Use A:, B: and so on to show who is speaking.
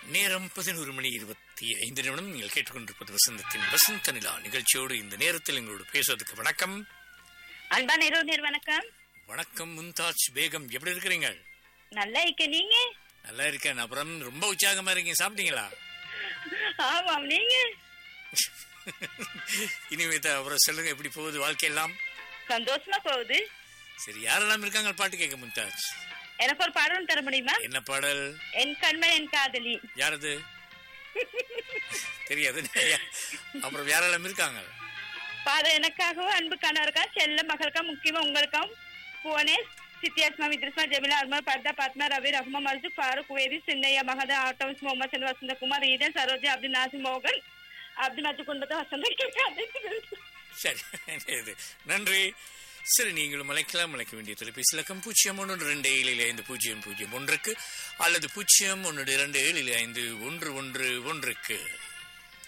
A: நேரம் பதினோரு மணி இருபத்தி ஐந்து நிமிடம் நீங்கள் கேட்டுக்கொண்டிருப்பது வசந்தத்தின் வசந்த நிலா நிகழ்ச்சியோடு இந்த நேரத்தில் எங்களோடு பேசுவதற்கு வணக்கம்
B: அன்பான இரவு நேர் வணக்கம்
A: வணக்கம் மும்தாஜ் பேகம் எப்படி இருக்கிறீங்க
B: நல்லா இருக்க நீங்க
A: நல்லா இருக்கேன் அப்புறம் ரொம்ப உற்சாகமா இருக்கீங்க சாப்பிட்டீங்களா
B: ஆமாம் நீங்க
A: இனிமே தான் அப்புறம் சொல்லுங்க எப்படி போகுது வாழ்க்கையெல்லாம்
B: சந்தோஷமா போகுது
A: சரி யாரெல்லாம் இருக்காங்க பாட்டு கேட்க மும்தாஜ்
B: எனக்கு ஒரு பாடம் தர முடியுமா
A: என்ன பாடல்
B: என் கண்மை என் காதலி
A: யாரது தெரியாது அப்புறம் யாரெல்லாம் இருக்காங்க
B: பாடம் எனக்காகவும் அன்பு கணவருக்கா செல்ல மகளுக்கா முக்கியமா உங்களுக்கும் புவனேஷ் சித்தியாஸ்மா வித்ரிஸ்மா ஜெமிலா அர்மா பர்தா பாத்மா ரவி ரஹ்மா Marju Farooq Vedi Chinnaiya Magadha autos Mohammed son Vasanthakumar Ethan Saroja Abdul Nasim மோகன் அப்துல் மஜு குண்டத்தை வசந்த
A: சரி இது நன்றி சரி நீங்களும் அழைக்கலாம் அழைக்க வேண்டிய தொலைபேசி இலக்கம் பூஜ்ஜியம் ஒன்று ரெண்டு ஏழில் ஐந்து பூஜ்ஜியம் பூஜ்ஜியம் ஒன்றுக்கு அல்லது பூஜ்ஜியம் ஒன்று இரண்டு ஏழில் ஐந்து ஒன்று ஒன்று ஒன்றுக்கு